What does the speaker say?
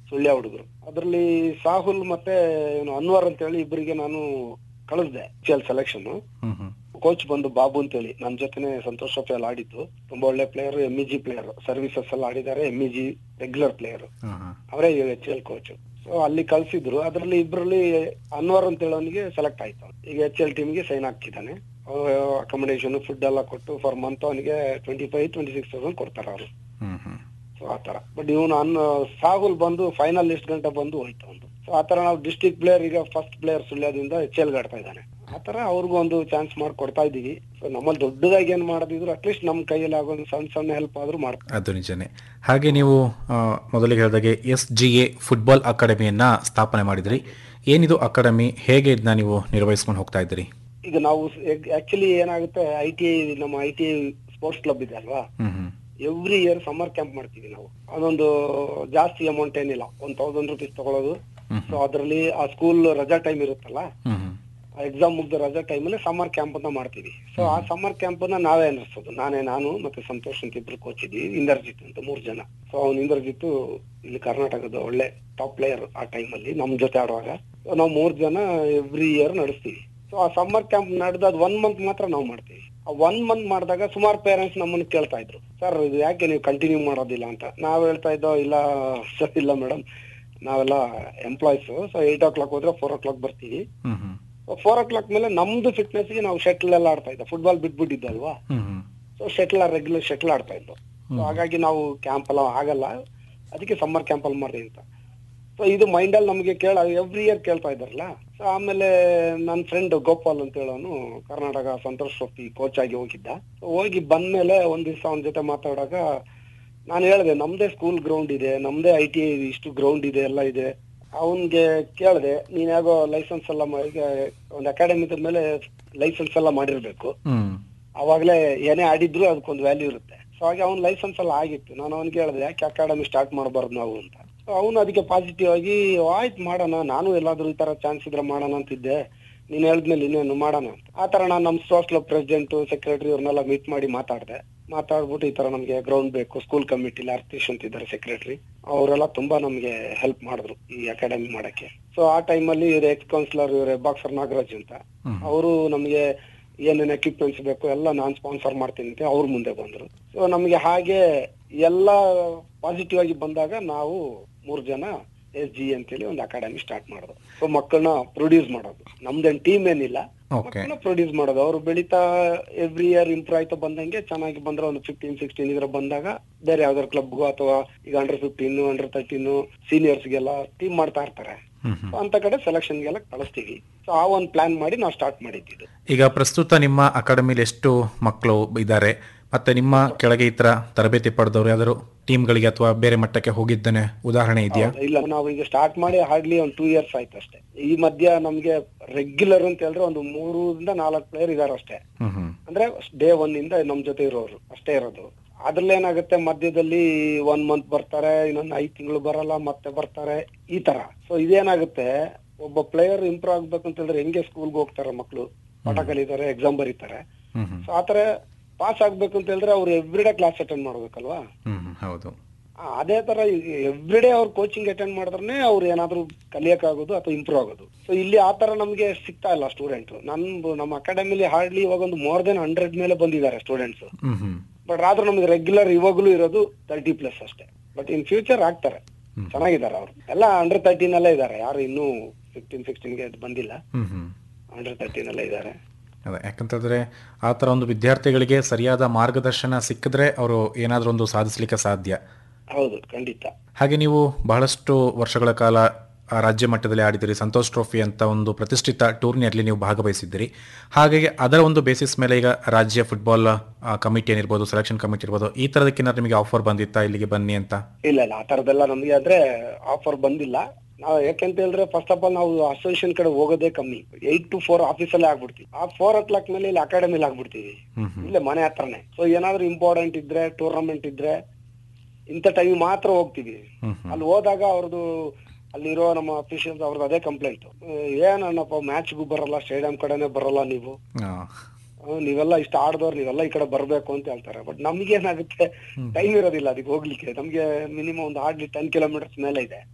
ಸುಳ್ಯ ಹುಡುಗರು ಅದರಲ್ಲಿ ಸಾಹುಲ್ ಮತ್ತೆ ಇವನು ಅನ್ವರ್ ಅಂತ ಹೇಳಿ ಇಬ್ಬರಿಗೆ ನಾನು ಕಳಿಸ್ದೆ ಎಲ್ ಸೆಲೆಕ್ಷನ್ ಹ್ಮ್ ಹ್ಮ್ ಕೋಚ್ ಬಂದು ಬಾಬು ಅಂತ ಹೇಳಿ ನನ್ನ ಜೊತೆನೆ ಸಂತೋಷ್ ಟ್ರೋಫಿ ಅಲ್ಲಿ ಆಡಿದ್ದು ತುಂಬಾ ಒಳ್ಳೆ player M E G player services ಅಲ್ಲಿ ಆಡಿದ್ದಾರೆ M E G regular player ಹಾ ಹಾ ಅವರೇ ಎಚ್ ಎಲ್ ಕೋಚ್ ಸೊ ಅಲ್ಲಿ ಕಳ್ಸಿದ್ರು ಅದರಲ್ಲಿ ಇಬ್ಬರಲ್ಲಿ ಅನ್ವರ್ ಅಂತ ಹೇಳೋನಿಗೆ ಸೆಲೆಕ್ಟ್ ಆಯ್ತು ಈಗ ಎಚ್ ಎಲ್ ಟೀಮ್ಗೆ ಸೈನ್ ಆಗ್ತಿದ್ದಾನೆ ಅಕಾಮಿಡೇಷನ್ ಫುಡ್ ಎಲ್ಲ ಕೊಟ್ಟು ಫರ್ ಮಂತ್ ಅವನಿಗೆ twenty five twenty six thousand ಕೊಡ್ತಾರೆ ಅವರು ಹ್ಮ್ ಹ್ಮ್ ಸೊ ಆತರ ಬಟ್ ಇವನು ಅನ್ ಸಾಹುಲ್ ಬಂದು ಫೈನಲ್ ಲಿಸ್ಟ್ ಗಂಟೆ ಬಂದು ಹೋಯ್ತು ಒಂದು ಸೊ ಆತರ ನಾವು ಡಿಸ್ಟ್ರಿಕ್ಟ್ ಪ್ಲೇಯರ್ ಈಗ ಫಸ್ಟ್ ಪ್ಲೇಯರ್ ಸುಳ್ಯದಿಂದ ಎಚ್ ಎಲ್ ಆಡ್ತಾ ಇದ್ದಾನೆ ಆತರ ಅವ್ರಿಗೂ ಒಂದು ಚಾನ್ಸ್ ಮಾಡಿ ಕೊಡ್ತಾ ಇದೀವಿ ಸೊ ನಮ್ಮಲ್ಲಿ ದೊಡ್ಡದಾಗಿ ಏನ್ ಮಾಡೋದಿದ್ರು ಅಟ್ಲೀಸ್ಟ್ ನಮ್ ಕೈಯಲ್ಲಿ ಆಗೋ ಒಂದು ಸಣ್ಣ ಸಣ್ಣ ಹೆಲ್ಪ್ ಆದ್ರೂ ಮಾಡ್ತೀವಿ ಅದು ನಿಜನೇ ಹಾಗೆ ನೀವು ಆ, ಮೊದಲಿಗೆ ಹೇಳಿದಾಗೆ ಎಸ್ ಜಿ ಎ ಫುಟ್ಬಾಲ್ ಅಕಾಡೆಮಿಯನ್ನ ಸ್ಥಾಪನೆ ಮಾಡಿದ್ರಿ ಏನಿದು ಅಕಾಡೆಮಿ ಹೇಗೆ ಇದನ್ನ ನೀವು ನಿರ್ವಹಿಸ್ಕೊಂಡು ಹೋಗ್ತಾ ಇದ್ದೀರಿ ಈಗ ನಾವು ಆಕ್ಚುಲಿ ಏನಾಗುತ್ತೆ ಐ ಟಿ ಐ ನಮ್ಮ I T I sports club ಇದೆ ಅಲ್ವಾ ಹ್ಮ್ ಹ್ಮ್ ಎವ್ರಿ ಇಯರ್ ಸಮ್ಮರ್ ಕ್ಯಾಂಪ್ ಮಾಡ್ತೀವಿ ನಾವು ಅದೊಂದು ಜಾಸ್ತಿ ಅಮೌಂಟ್ ಏನಿಲ್ಲ ಒಂದ್ ತೌಸಂಡ್ ರುಪೀಸ್ ತಗೊಳ್ಳೋದು ಹ್ಮ್ ಸೊ ಅದರಲ್ಲಿ ಆ ಸ್ಕೂಲ್ ರಜಾ ಟೈಮ್ ಇರುತ್ತಲ್ಲ ಹ್ಮ್ ಹ್ಮ್ ಎಕ್ಸಾಮ್ ಮುಗ್ದ ರಜಾ ಟೈಮಲ್ಲಿ ಸಮ್ಮರ್ ಕ್ಯಾಂಪ್ ಅಂತ ಮಾಡ್ತೀವಿ ಸೊ ಆ ಸಮ್ಮರ್ ಕ್ಯಾಂಪ್ ನ ನಾವೇ ನಡೆಸೋದು ನಾನೇ ನಾನು ಮತ್ತೆ ಸಂತೋಷ್ ಅಂತ ಇಬ್ರು ಕೋಚ್ ಇದೀವಿ ಇಂದರ್ಜಿತ್ ಅಂತ ಮೂರ್ ಜನ ಸೊ ಅವ್ನು ಇಂದರ್ಜಿತ್ ಇಲ್ಲಿ ಕರ್ನಾಟಕದ ಒಳ್ಳೆ ಟಾಪ್ ಪ್ಲೇಯರ್ ಆ ಟೈಮಲ್ಲಿ ನಮ್ ಜೊತೆ ಆಡುವಾಗ ಸೊ ನಾವು ಮೂರ್ ಜನ ಎವ್ರಿ ಇಯರ್ ನಡೆಸ್ತೀವಿ ಸೊ ಆ ಸಮ್ಮರ್ ಕ್ಯಾಂಪ್ ನಡೆದು ಅದು ಒನ್ ಮಂತ್ ಮಾತ್ರ ನಾವು ಮಾಡ್ತೀವಿ ಆ ಒನ್ ಮಂತ್ ಮಾಡಿದಾಗ ಸುಮಾರು ಪೇರೆಂಟ್ಸ್ ನಮ್ಮನ್ನ ಕೇಳ್ತಾ ಇದ್ರು ಸರ್ ಇದು ಯಾಕೆ ನೀವು ಕಂಟಿನ್ಯೂ ಮಾಡೋದಿಲ್ಲ ಅಂತ ನಾವ್ ಹೇಳ್ತಾ ಇದ್ದೋ ಇಲ್ಲ ಸರ್ ಇಲ್ಲ ಮೇಡಮ್ ನಾವೆಲ್ಲ employees so eight o'clock ಹೋದ್ರೆ ಫೋರ್ ಓ ಕ್ಲಾಕ್ ಬರ್ತೀವಿ ಹ್ಮ್ ಹ್ಮ್ ಫೋರ್ ಓ ಕ್ಲಾಕ್ ಮೇಲೆ ನಮ್ದು ಫಿಟ್ನೆಸ್ ಗೆ ನಾವು ಶಟ್ಲ್ ಎಲ್ಲ ಆಡ್ತಾ ಇದ್ದ ಫುಟ್ಬಾಲ್ ಬಿಟ್ಬಿಟ್ಟಿದ್ದಲ್ವಾ ಹ್ಮ್ ಹ್ಮ್ ಸೊ ಶಟ್ಲ್ ರೆಗ್ಯುಲರ್ ಶಟ್ಲ್ ಆಡ್ತಾ ಇದ್ದು ಸೊ ಹಾಗಾಗಿ ನಾವು ಕ್ಯಾಂಪ್ ಎಲ್ಲ ಆಗಲ್ಲ ಅದಕ್ಕೆ ಸಮ್ಮರ್ ಕ್ಯಾಂಪ್ ಅಲ್ಲಿ ಮಾಡಿ ಅಂತ ಸೊ ಇದು ಮೈಂಡ್ ಅಲ್ಲಿ ನಮಗೆ ಕೇಳ ಎವ್ರಿ ಇಯರ್ ಕೇಳ್ತಾ ಇದ್ದಾರಲ್ಲ ಸೊ ಆಮೇಲೆ ನನ್ನ ಫ್ರೆಂಡ್ ಗೋಪಾಲ್ ಅಂತ ಹೇಳೋನು ಕರ್ನಾಟಕ ಸಂತೋಷ್ ಟ್ರೋಫಿ ಕೋಚ್ ಆಗಿ ಹೋಗಿದ್ದ So ಹೋಗಿ ಬಂದ್ಮೇಲೆ ಒಂದ್ ದಿವಸ ಅವನ ಜೊತೆ ಮಾತಾಡೋವಾಗ ನಾನು ಹೇಳಿದೆ ನಮ್ದೇ ಸ್ಕೂಲ್ ಗ್ರೌಂಡ್ ಇದೆ ನಮ್ದೇ ಐ ಟಿ ಇಷ್ಟು ಗ್ರೌಂಡ್ ಇದೆ ಎಲ್ಲ ಇದೆ ಅವನ್ಗೆ ಕೇಳಿದೆ ನೀನ್ ಯಾಗೋ ಲೈಸೆನ್ಸ್ ಎಲ್ಲ ಮಾ- ಈಗ ಒಂದು ಅಕಾಡೆಮಿ ಮೇಲೆ ಲೈಸೆನ್ಸ್ ಎಲ್ಲ ಮಾಡಿರ್ಬೇಕು ಹ್ಮ್ ಅವಾಗ್ಲೇ ಏನೇ ಆಡಿದ್ರು ಅದಕ್ಕೊಂದು ವ್ಯಾಲ್ಯೂ ಇರುತ್ತೆ ಸೊ ಹಾಗೆ ಅವ್ನ ಲೈಸೆನ್ಸ್ ಎಲ್ಲ ಆಗಿತ್ತು ನಾನು ಅವ್ನಿಗೆ ಹೇಳಿದೆ ಯಾಕೆ ಅಕಾಡೆಮಿ ಸ್ಟಾರ್ಟ್ ಮಾಡಬಾರ್ದು ನಾವು ಅಂತ ಸೊ ಅವನು ಅದಕ್ಕೆ ಪಾಸಿಟಿವ್ ಆಗಿ ಆಯ್ತು ಮಾಡೋಣ ನಾನು ಎಲ್ಲಾದ್ರೂ ಈ ತರ ಚಾನ್ಸ್ ಇದ್ರೆ ಮಾಡೋಣ ಅಂತಿದ್ದೆ ನೀನ್ ಹೇಳಿದ್ಮೇಲೆ ಇನ್ನೇನು ಮಾಡೋಣ ಅಂತ ಆ ತರ ನಾನು ನಮ್ಮ ಸ್ಪೋರ್ಟ್ಸ್ ಕ್ಲಬ್ ಪ್ರೆಸಿಡೆಂಟ್ ಸೆಕ್ರೆಟರಿ ಅವ್ರನ್ನೆಲ್ಲ ಮೀಟ್ ಮಾಡಿ ಮಾತಾಡಿದೆ ಮಾತಾಡ್ಬಿಟ್ಟು ಈ ತರ ನಮ್ಗೆ ಗ್ರೌಂಡ್ ಬೇಕು ಸ್ಕೂಲ್ ಕಮಿಟಿಲಿ ಅರ್ಥೀಶ್ ಅಂತ ಇದ್ದಾರೆ ಸೆಕ್ರೆಟರಿ ಅವರೆಲ್ಲ ತುಂಬಾ ನಮ್ಗೆ ಹೆಲ್ಪ್ ಮಾಡಿದ್ರು ಈ ಅಕಾಡೆಮಿ ಮಾಡಕ್ಕೆ ಸೊ ಆ ಟೈಮಲ್ಲಿ ಇವ್ರ ಎಕ್ಸ್ ಕೌನ್ಸಿಲರ್ ಇವ್ರೆ ಬಾಕ್ಸರ್ ನಾಗರಾಜ್ ಅಂತ ಹ್ಮ್. ಅವರು ನಮಗೆ ಏನೇನ್ ಎಕ್ವಿಪ್ಮೆಂಟ್ಸ್ ಬೇಕು ಎಲ್ಲ ನಾನ್ ಸ್ಪಾನ್ಸರ್ ಮಾಡ್ತೀನಿ ಅಂತ ಅವ್ರ ಮುಂದೆ ಬಂದ್ರು ಸೊ ನಮಗೆ ಹಾಗೆ ಎಲ್ಲ ಪಾಸಿಟಿವ್ ಆಗಿ ಬಂದಾಗ ನಾವು ಮೂರ್ ಜನ ಎಸ್ ಜಿ ಅಂತೇಳಿ ಒಂದು ಅಕಾಡೆಮಿ ಸ್ಟಾರ್ಟ್ ಮಾಡೋದು ಸೊ ಮಕ್ಕಳನ್ನ ಪ್ರೊಡ್ಯೂಸ್ ಮಾಡೋದು ನಮ್ದೇನ್ ಟೀಮ್ ಏನಿಲ್ಲ ಓಕೆ ಮಕ್ಕಳನ್ನ ಪ್ರೊಡ್ಯೂಸ್ ಮಾಡೋದು ಅವ್ರು ಬೆಳೀತಾ ಎವ್ರಿ ಇಯರ್ ಇಂಪ್ರೂವ್ ಆಯ್ತಾ ಬಂದಂಗೆ ಚೆನ್ನಾಗಿ ಬಂದ್ರೆ ಒಂದು ಫಿಫ್ಟೀನ್ ಸಿಕ್ಸ್ಟೀನ್ ಇದ್ರ ಬಂದಾಗ ಬೇರೆ ಯಾವ್ದಾದ್ರು ಕ್ಲಬ್ಗೂ ಅಥವಾ ಈಗ ಅಂಡರ್ ಫಿಫ್ಟೀನ್ ಅಂಡರ್ ತರ್ಟೀನ್ ಸೀನಿಯರ್ಸ್ಗೆಲ್ಲ ಟೀಮ್ ಮಾಡ್ತಾ ಇರ್ತಾರೆ ಹ್ಮ್ ಹ್ಮ್ So ಅಂತ ಕಡೆ ಸೆಲೆಕ್ಷನ್ಗೆಲ್ಲ ಕಳಿಸ್ತೀವಿ ಸೊ ಆ ಒಂದು ಪ್ಲಾನ್ ಮಾಡಿ ನಾವು ಸ್ಟಾರ್ಟ್ ಮಾಡಿದ್ದು ಈಗ ಪ್ರಸ್ತುತ ನಿಮ್ಮ ಅಕಾಡೆಮಿಲಿ ಎಷ್ಟು ಮಕ್ಕಳು ಇದ್ದಾರೆ ಮತ್ತೆ ನಿಮ್ಮ ಕೆಳಗೆ ಈ ತರ ತರಬೇತಿ ಪಡೆದವರು ಯಾವ್ದಾದ್ರು ಟೀಮ್ಗಳಿಗೆ ಅಥವಾ ಬೇರೆ ಮಟ್ಟಕ್ಕೆ ಹೋಗಿದ್ದಾನೆ ಉದಾಹರಣೆ ಇದೆಯಾ ಇಲ್ಲ ನಾವು ಈಗ ಸ್ಟಾರ್ಟ್ ಮಾಡಿ ಹಾರ್ಡ್ಲಿ ಒಂದು ಟೂ ಇಯರ್ಸ್ ಆಯ್ತು ಅಷ್ಟೇ ಈ ಮಧ್ಯ ನಮ್ಗೆ ರೆಗ್ಯುಲರ್ ಅಂತ ಹೇಳಿದ್ರೆ ಒಂದು ಮೂರಿಂದ ನಾಲ್ಕು ಪ್ಲೇಯರ್ ಇದಾರೆ ಅಷ್ಟೇ ಹ್ಮ್ ಹ್ಮ್ ಅಂದ್ರೆ ಡೇ ಒನ್ ಇಂದ ನಮ್ ಜೊತೆ ಇರೋರು ಅಷ್ಟೇ ಇರೋದು ಅದ್ರಲ್ಲಿ ಏನಾಗುತ್ತೆ ಮಧ್ಯದಲ್ಲಿ ಒನ್ ಮಂತ್ ಬರ್ತಾರೆ ಇನ್ನೊಂದು ಐದ್ ತಿಂಗಳು ಬರಲ್ಲ ಮತ್ತೆ ಬರ್ತಾರೆ ಈ ತರ ಸೊ ಇದೇನಾಗುತ್ತೆ ಒಬ್ಬ ಪ್ಲೇಯರ್ ಇಂಪ್ರೂವ್ ಆಗ್ಬೇಕು ಅಂತ ಹೇಳಿದ್ರೆ ಹೆಂಗೆ ಸ್ಕೂಲ್ಗೆ ಹೋಗ್ತಾರೆ ಮಕ್ಕಳು ಪಾಠ ಕಲಿತಾರೆ ಎಕ್ಸಾಮ್ ಬರೀತಾರೆ ಹ್ಮ್ ಹ್ಮ್ ಸೊ ಆತರ ಪಾಸ್ ಆಗ್ಬೇಕು ಅಂತ ಹೇಳಿದ್ರೆ ಅವ್ರು ಎವ್ರಿಡೇ ಕ್ಲಾಸ್ ಅಟೆಂಡ್ ಮಾಡ್ಬೇಕಲ್ವಾ ಹ್ಮ್ ಹ್ಮ್ ಹೌದು ಆ, ಅದೇ ತರ ಎವ್ರಿಡೇ ಅವ್ರು ಕೋಚಿಂಗ್ ಅಟೆಂಡ್ ಮಾಡಿದ್ರೆ ಅವ್ರು ಏನಾದ್ರು ಕಲಿಯಕ್ಕಾಗೋದು ಅಥವಾ ಇಂಪ್ರೂವ್ ಆಗೋದು ಸೊ ಇಲ್ಲಿ ಆ ತರ ನಮ್ಗೆ ಸಿಗ್ತಾ ಇಲ್ಲ ಸ್ಟೂಡೆಂಟ್ ನನ್ ನಮ್ಮ ಅಕಾಡೆಮಿಲಿ ಹಾರ್ಡ್ಲಿ ಇವಾಗ ಒಂದು ಮೋರ್ ದೆನ್ ಹಂಡ್ರೆಡ್ ಮೇಲೆ ಬಂದಿದ್ದಾರೆ ಸ್ಟೂಡೆಂಟ್ಸ್ ಹ್ಮ್ ಹ್ಮ್ ಬಟ್ ಆದ್ರೂ ನಮ್ಗೆ ರೆಗ್ಯುಲರ್ ಇವಾಗಲೂ ಇರೋದು ತರ್ಟಿ ಪ್ಲಸ್ ಅಷ್ಟೇ ಬಟ್ ಇನ್ ಫ್ಯೂಚರ್ ಆಗ್ತಾರೆ ಹ್ಮ್. ಚೆನ್ನಾಗಿದ್ದಾರೆ ಅವ್ರು ಎಲ್ಲ ಅಂಡರ್ ತರ್ಟೀನ್ ಅಲ್ಲೇ ಇದ್ದಾರೆ ಯಾರು ಇನ್ನೂ ಫಿಫ್ಟೀನ್ ಸಿಕ್ಸ್ಟೀನ್ಗೆ ಬಂದಿಲ್ಲ ಹ್ಮ್ ಹ್ಮ್ ಅಂಡರ್ ತರ್ಟೀನ್ ಅಲ್ಲೇ ಇದ್ದಾರೆ ಅದೇ ಯಾಕಂತಂದ್ರೆ ಆ ಥರ ಒಂದು ವಿದ್ಯಾರ್ಥಿಗಳಿಗೆ ಸರಿಯಾದ ಮಾರ್ಗದರ್ಶನ ಸಿಕ್ಕಿದ್ರೆ ಅವರು ಏನಾದರೂ ಒಂದು ಸಾಧಿಸಲಿಕ್ಕೆ ಸಾಧ್ಯ ಹೌದು ಖಂಡಿತ ಹಾಗೆ ನೀವು ಬಹಳಷ್ಟು ವರ್ಷಗಳ ಕಾಲ ಆ, ರಾಜ್ಯ ಮಟ್ಟದಲ್ಲಿ ಆಡಿದಿರಿ ಸಂತೋಷ್ ಟ್ರೋಫಿ ಅಂತ ಒಂದು ಪ್ರತಿಷ್ಠಿತ ಟೂರ್ನಿಯಲ್ಲಿ ನೀವು ಭಾಗವಹಿಸಿದ್ದೀರಿ ಹಾಗಾಗಿ ಅದರ ಒಂದು ಬೇಸಿಸ್ ಮೇಲೆ ಈಗ ರಾಜ್ಯ ಫುಟ್ಬಾಲ್ ಕಮಿಟಿ ಏನಿರ್ಬೋದು ಸೆಲೆಕ್ಷನ್ ಕಮಿಟಿ ಇರ್ಬೋದು ಈ ಥರದಕ್ಕೇನಾದ್ರು ನಿಮಗೆ ಆಫರ್ ಬಂದಿತ್ತಾ ಇಲ್ಲಿಗೆ ಬನ್ನಿ ಅಂತ ಇಲ್ಲ ಇಲ್ಲ ಆ ತರದೆಲ್ಲ ನಮ್ಗೆ ಅಂದ್ರೆ ಆಫರ್ ಬಂದಿಲ್ಲ ನಾವು ಯಾಕೆಂತ ಹೇಳಿದ್ರೆ ಫಸ್ಟ್ ಆಫ್ ಆಲ್ ನಾವು ಅಸೋಸಿಯೇಷನ್ ಕಡೆ ಹೋಗೋದೇ ಕಮ್ಮಿ ಏಟ್ ಟು ಫೋರ್ ಆಫೀಸಲ್ಲೇ ಆಗ್ಬಿಡ್ತೀವಿ ಆ ಫೋರ್ ಓ ಕ್ಲಾಕ್ ಮೇಲೆ ಇಲ್ಲಿ ಅಕಾಡೆಮಿಲಿ ಆಗ್ಬಿಡ್ತೀವಿ ಹ್ಮ್ ಹ್ಮ್ ಇಲ್ಲೇ ಮನೆ ಹತ್ರನೇ ಸೊ ಏನಾದ್ರು ಇಂಪಾರ್ಟೆಂಟ್ ಇದ್ರೆ ಟೂರ್ನಮೆಂಟ್ ಇದ್ರೆ ಇಂಥ ಟೈಮ್ ಮಾತ್ರ ಹೋಗ್ತೀವಿ ಹ್ಮ್ ಹ್ಮ್ ಅಲ್ಲಿ ಹೋದಾಗ ಅವ್ರದ್ದು ಅಲ್ಲಿರೋ ನಮ್ಮ ಅಫಿಷಿಯಲ್ಸ್ ಅವ್ರದ್ದು ಅದೇ ಕಂಪ್ಲೇಂಟ್ ಏನಣ್ಣಪ್ಪ ಮ್ಯಾಚ್ಗೂ ಬರಲ್ಲ ಸ್ಟೇಡಿಯಂ ಕಡೆನೆ ಬರಲ್ಲ ನೀವು ಆ, ಆ, ನೀವೆಲ್ಲ ಇಷ್ಟ ಆಡ್ದವ್ರು ನೀವೆಲ್ಲ ಈ ಕಡೆ ಬರ್ಬೇಕು ಅಂತ ಹೇಳ್ತಾರೆ ಬಟ್ ನಮ್ಗೆ ಏನಾಗುತ್ತೆ ಟೈಮ್ ಇರೋದಿಲ್ಲ ಅದಕ್ಕೆ ಹೋಗ್ಲಿಕ್ಕೆ ನಮ್ಗೆ ಮಿನಿಮಮ್ ಒಂದು ಹಾರ್ಡ್ಲಿ ಟೆನ್ ಕಿಲೋಮೀಟರ್ಸ್ ಮೇಲೆ ಇದೆ